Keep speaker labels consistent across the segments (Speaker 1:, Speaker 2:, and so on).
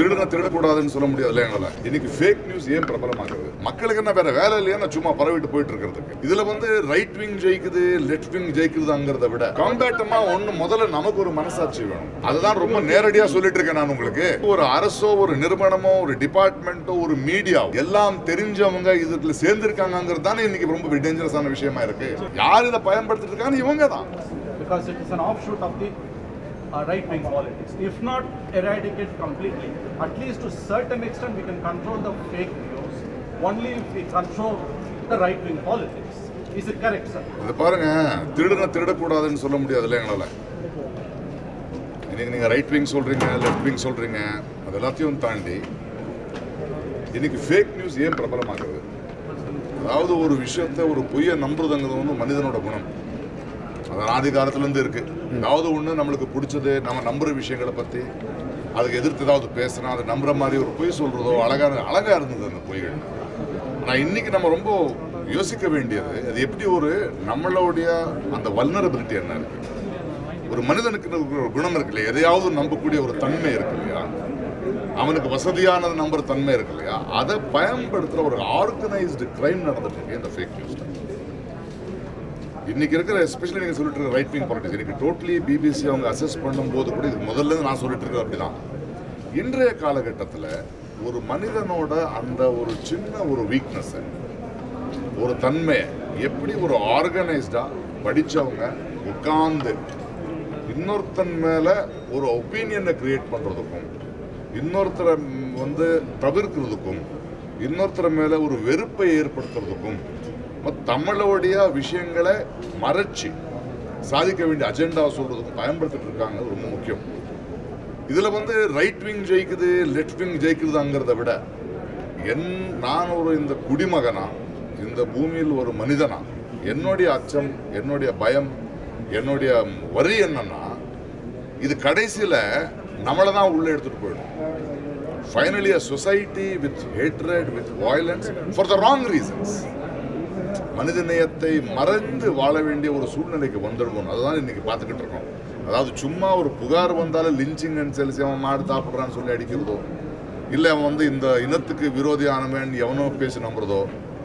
Speaker 1: திருடுங்க திருடக்கூடாதுன்னு சொல்ல முடியாதுல்ல எங்களால இன்னைக்கு ஃபேக் நியூஸ் ஏன் பிரபலமாகுது மக்களுக்கு என்ன வேற வேலை இல்லையா நான் சும்மா பரவிட்டு போயிட்டு இருக்கிறதுக்கு இதுல வந்து ரைட் விங் ஜெயிக்குது லெஃப்ட் விங் ஜெயிக்குதுங்கிறத விட காம்பேட்டமா ஒண்ணு முதல்ல நமக்கு ஒரு மனசாட்சி வேணும் அதுதான் ரொம்ப நேரடியா சொல்லிட்டு இருக்கேன் நான் உங்களுக்கு ஒரு அரசோ ஒரு நிறுவனமோ ஒரு டிபார்ட்மெண்ட்டோ ஒரு மீடியா எல்லாம் தெரிஞ்சவங்க இதுல சேர்ந்திருக்காங்கிறது தானே இன்னைக்கு ரொம்ப டேஞ்சரஸான விஷயமா இருக்கு யார் இதை பயன்படுத்திட்டு இருக்காங்க இவங்க தான்
Speaker 2: because it is an offshoot of the uh, right-wing politics. If not eradicate completely, at least to certain extent we can control the fake news only if we control the right-wing politics. Is it correct, sir?
Speaker 1: இது பாருங்க திருடுங்க திருடக்கூடாதுன்னு சொல்ல முடியாதுல்ல எங்களால இன்னைக்கு நீங்க right wing சொல்றீங்க left wing சொல்றீங்க அது எல்லாத்தையும் தாண்டி இன்னைக்கு ஃபேக் நியூஸ் ஏன் பிரபலமாகுது அதாவது ஒரு விஷயத்தை ஒரு பொய்யை நம்புறதுங்கிறது வந்து மனிதனோட குணம் அது ஆதி காலத்துலேருந்து இருக்கு ஏதாவது ஒன்று நம்மளுக்கு பிடிச்சது நம்ம நம்புற விஷயங்களை பற்றி அதுக்கு எதிர்த்து ஏதாவது பேசுனா அதை நம்புற மாதிரி ஒரு பொய் சொல்றதோ அழகான அழகா இருந்தது அந்த பொய்கள் ஆனால் இன்னைக்கு நம்ம ரொம்ப யோசிக்க வேண்டியது அது எப்படி ஒரு நம்மளுடைய அந்த வல்னரபிலிட்டி என்ன இருக்கு ஒரு மனிதனுக்கு இருக்கிற ஒரு குணம் இருக்கு இல்லையா எதையாவது நம்பக்கூடிய ஒரு தன்மை இருக்கு இல்லையா அவனுக்கு வசதியானது நம்புற தன்மை இருக்கு இல்லையா அதை பயன்படுத்துற ஒரு ஆர்கனைஸ்டு கிரைம் நடந்துட்டு இருக்கு இந்த ஃபேக் நியூஸ் இன்னைக்கு இருக்கிற எஸ்பெஷலி நீங்க சொல்லிட்டு இருக்க ரைட் விங் பாலிட்டிக்ஸ் இன்னைக்கு டோட்டலி பிபிசி அவங்க அசஸ் பண்ணும்போது கூட இது முதல்ல இருந்து நான் சொல்லிட்டு இருக்கிறது அப்படிதான் இன்றைய காலகட்டத்தில் ஒரு மனிதனோட அந்த ஒரு சின்ன ஒரு வீக்னஸ் ஒரு தன்மை எப்படி ஒரு ஆர்கனைஸ்டா படிச்சவங்க உட்கார்ந்து இன்னொருத்தன் மேல ஒரு ஒப்பீனியனை கிரியேட் பண்றதுக்கும் இன்னொருத்தரை ம், வந்து தவிர்க்கிறதுக்கும் இன்னொருத்தர் மேல ஒரு வெறுப்பை ஏற்படுத்துறதுக்கும் மத்த தமிழோடைய விஷயங்களை மறைச்சு சாதிக்க வேண்டிய அஜெண்டா சொல்றதுக்கும் பயன்படுத்திட்டு இருக்காங்க அது ரொம்ப முக்கியம் இதுல வந்து ரைட் விங் ஜெயிக்குது லெஃப்ட் விங் ஜெயிக்குதுங்கிறத விட என் நான் ஒரு இந்த குடிமகனா இந்த பூமியில் ஒரு மனிதனா என்னுடைய அச்சம் என்னுடைய பயம் என்னுடைய வரி என்னன்னா இது கடைசியில நம்மளை தான் உள்ள எடுத்துட்டு போயிடும் finally a society with hatred with violence for the wrong reasons மனித நேயத்தை மறந்து வாழ வேண்டிய ஒரு சூழ்நிலைக்கு வந்துடுவோம் அதுதான் இன்னைக்கு பார்த்துக்கிட்டு இருக்கோம் அதாவது சும்மா ஒரு புகார் வந்தாலும் லிஞ்சிங் அண்ட் செல்சி அவன் மாடு சாப்பிட்றான்னு சொல்லி அடிக்கிறதோ இல்லை அவன் வந்து இந்த இனத்துக்கு விரோதியானவன் எவனோ பேசி நம்புறதோ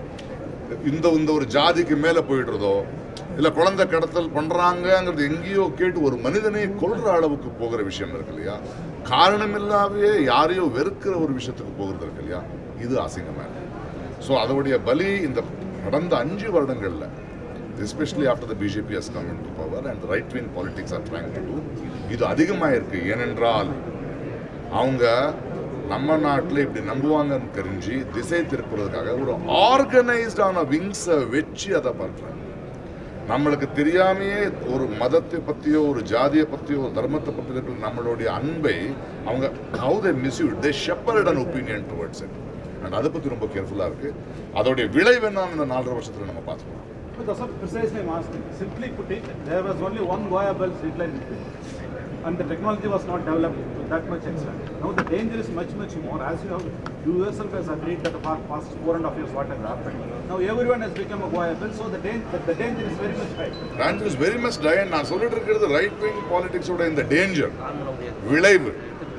Speaker 1: இந்த இந்த ஒரு ஜாதிக்கு மேலே போயிடுறதோ இல்லை குழந்தை கடத்தல் பண்ணுறாங்கங்கிறது எங்கேயோ கேட்டு ஒரு மனிதனை கொல்ற அளவுக்கு போகிற விஷயம் இருக்கு இல்லையா காரணமில்லாவே யாரையோ வெறுக்கிற ஒரு விஷயத்துக்கு போகிறது இருக்கு இல்லையா இது அசிங்கமாக இருக்கு ஸோ அதோடைய பலி இந்த கடந்த அஞ்சு வருடங்களில் especially after the BJP has come in to power and right wing politics are trying to do இது அதிகமாக இருக்கு ஏனென்றால் அவங்க நம்ம நாட்டில் இப்படி நம்புவாங்கன்னு தெரிஞ்சு திசை திருப்புறதுக்காக ஒரு ஆர்கனைஸ்டான விங்ஸை வச்சு அதை பண்ணுறாங்க நம்மளுக்கு தெரியாமையே ஒரு மதத்தை பற்றியோ ஒரு ஜாதியை பற்றியோ ஒரு தர்மத்தை பற்றி இருக்கிற நம்மளுடைய அன்பை அவங்க how they misused they shepherd an opinion towards it and அதை பற்றி ரொம்ப கேர்ஃபுல்லாக இருக்குது அதோடைய விளைவு என்னன்னு இந்த நாலரை வருஷத்தில் நம்ம பார்த்துக்கலாம்
Speaker 2: Because of precisely I'm asking. Simply put it, there was only one Goya Bell's decline and the technology was not developed to that much extent. Now the danger is much, much more. As you have, you yourself has agreed that the past past four and a half years what has happened. Now everyone has become a Goya Bell, so the, dan- the, the danger is very much high.
Speaker 1: Range is very much டயன் நான் சொல்லிட்டு இருக்கிறது right wing பாலிடிக்ஸோட இந்த danger விளைவு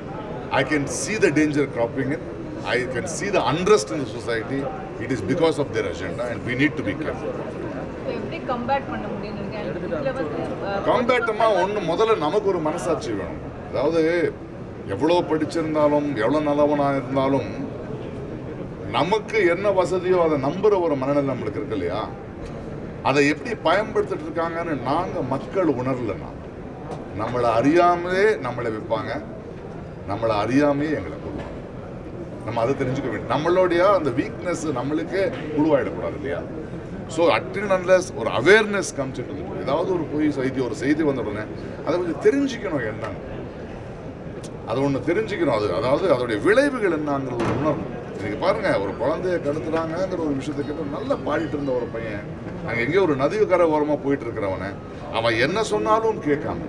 Speaker 1: I can see the danger cropping in I can see the unrest in the society it is because of their agenda and we need to be careful
Speaker 3: இப்போ எப்படி கம்பேட் பண்ண முடியும் நீங்க இதுல வந்து அஹ்,
Speaker 1: காம்பேட்டமா ஒன்று முதல்ல நமக்கு ஒரு மனசாட்சி வேணும் அதாவது எவ்வளோ படிச்சிருந்தாலும் எவ்வளோ நல்லவனாக இருந்தாலும் நமக்கு என்ன வசதியோ அதை நம்புற ஒரு மனநிலை நம்மளுக்கு இருக்கு இல்லையா அதை எப்படி பயன்படுத்திட்டு இருக்காங்கன்னு நாங்கள் மக்கள் உணரலன்னா நம்மளை அறியாமலே நம்மளை விற்பாங்க நம்மளை அறியாமையே எங்களை கொள்வாங்க நம்ம அதை தெரிஞ்சுக்க வேண்டும் நம்மளுடைய அந்த வீக்னஸ் நம்மளுக்கே உருவாயிடக்கூடாது இல்லையா ஸோ அட்டின் அன்லஸ் ஒரு அவேர்னஸ் காமிச்சிட்டு ஏதாவது ஒரு பொய் செய்தி ஒரு செய்தி வந்த உடனே அதை கொஞ்சம் தெரிஞ்சுக்கணும் என்னன்னு அது ஒன்று தெரிஞ்சுக்கணும் அது அதாவது அதோடைய விளைவுகள் என்னங்கிறது ஒரு உணரணும் இன்னைக்கு பாருங்க ஒரு குழந்தைய கடத்துறாங்கங்கிற ஒரு விஷயத்தை கேட்டு நல்லா பாடிட்டு இருந்த ஒரு பையன் அங்கே எங்கேயோ ஒரு நதி கரை ஓரமாக போயிட்டு இருக்கிறவனை அவன் என்ன சொன்னாலும் கேட்காம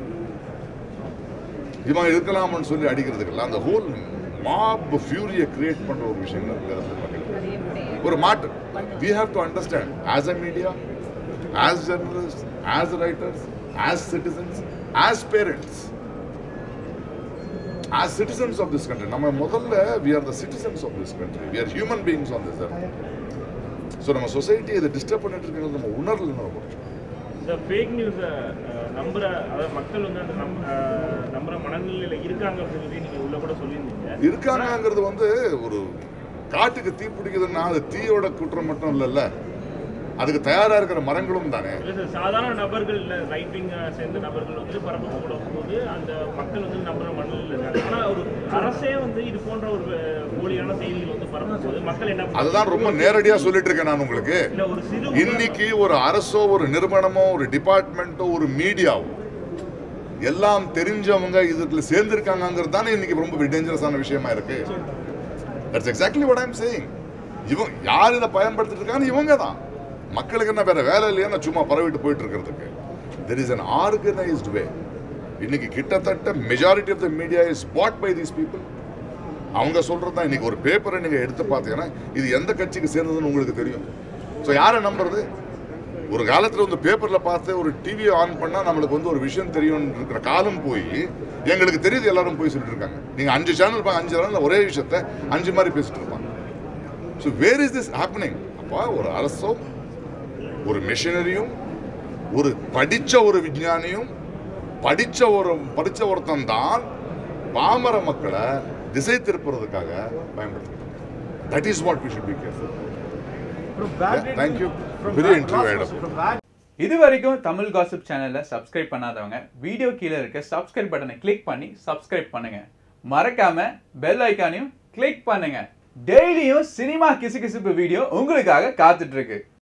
Speaker 1: இவன் இருக்கலாம்னு சொல்லி அடிக்கிறதுக்கு அந்த ஹோல் மாப் ஃபியூரியை கிரியேட் பண்ற ஒரு விஷயங்கள் இருக்கு அதை பத்தி பார்க்கணும்.
Speaker 3: அது எப்படி
Speaker 1: ஒரு மாட்டு we have to understand as a media as journalist as writers as citizens as parents as citizens of this country நம்ம முதல்ல we are the citizens of this country we are human beings on this so நம்ம society இதை disturb பண்ணிட்டு இருக்கிறது நம்ம உணரல நம்ம
Speaker 4: இந்த fake நியூஸை நம்புற அதாவது மக்கள் வந்து அந்த நம்ப அஹ், நம்புற மனநிலையில இருக்காங்க அப்படின்னு சொல்லி நீங்க உள்ள கூட சொல்லியிருந்தீங்க
Speaker 1: இருக்காங்கங்கிறது வந்து ஒரு காட்டுக்கு தீ பிடிக்குதுன்னா அது தீயோட குற்றம் மட்டும் இல்லைல்ல அதுக்கு தயாரா இருக்கிற மரங்களும் தானே
Speaker 4: இல்ல சார் சாதாரண நபர்கள் இல்ல ரைட் விங் சேர்ந்த நபர்கள் வந்து பரப்ப கூட போது அந்த மக்கள் வந்து நம்புற மனநிலையில் இருக்காங்க ஆனா ஒரு அரசே வந்து இது போன்ற ஒரு அஹ், போலியான செய்திகள் வந்து பரப்பும் போது மக்கள் என்ன
Speaker 1: அதுதான் ரொம்ப நேரடியா சொல்லிட்டு இருக்கேன் நான் உங்களுக்கு
Speaker 4: இல்ல ஒரு சிறு
Speaker 1: இன்னைக்கு ஒரு அரசோ ஒரு நிறுவனமோ ஒரு டிபார்ட்மெண்ட்டோ ஒரு மீடியாவோ எல்லாம் தெரிஞ்சவங்க இதுல சேர்ந்திருக்காங்கிறது தானே இன்னைக்கு ரொம்ப டேஞ்சரஸான விஷயமா இருக்கு that's exactly what I'm saying இவங்க யார் இதை பயன்படுத்திட்டு இருக்காங்க இவங்க தான் மக்களுக்கு என்ன வேற வேலை இல்லையா நான் சும்மா பரவிட்டு போயிட்டு இருக்கிறதுக்கு there is an organised way இன்னைக்கு கிட்டத்தட்ட majority of the media is bought by these people அவங்க சொல்றது தான் இன்னைக்கு ஒரு பேப்பரை நீங்க எடுத்து பார்த்தீங்கன்னா இது எந்த கட்சிக்கு சேர்ந்ததுன்னு உங்களுக்கு தெரியும் ஸோ யாரை நம்புறது ஒரு காலத்தில் வந்து பேப்பரில் பார்த்து ஒரு டிவியை ஆன் பண்ணால் நம்மளுக்கு வந்து ஒரு விஷயம் தெரியும் இருக்கிற காலம் போய் எங்களுக்கு தெரியுது எல்லாரும் போய் சொல்லிட்டு இருக்காங்க நீங்கள் அஞ்சு சேனல் பா அஞ்சு சேனல் ஒரே விஷயத்த அஞ்சு மாதிரி பேசிட்டு இருப்பாங்க so where is this happening அப்போ ஒரு அரசும் ஒரு மிஷினரியும் ஒரு படிச்ச ஒரு விஞ்ஞானியும் படிச்ச ஒரு படிச்ச ஒருத்தன் தான் பாமர மக்களை திசை திருப்புறதுக்காக பயன்படுத்துறாங்க that is what we should be careful
Speaker 2: From bad
Speaker 1: Yeah, thank you.
Speaker 2: From
Speaker 1: Very
Speaker 2: bad
Speaker 1: interesting
Speaker 2: process,
Speaker 1: item.
Speaker 2: From bad
Speaker 5: இது வரைக்கும் தமிழ் காசிப் சேனல்ல சப்ஸ்கிரைப் பண்ணாதவங்க வீடியோ கீழே இருக்க சப்ஸ்கிரைப் பட்டனை கிளிக் பண்ணி சப்ஸ்கிரைப் பண்ணுங்க மறக்காம பெல் ஐக்கானையும் கிளிக் பண்ணுங்க டெய்லியும் சினிமா கிசுகிசுப்பு வீடியோ உங்களுக்காக காத்துட்டு இருக்கு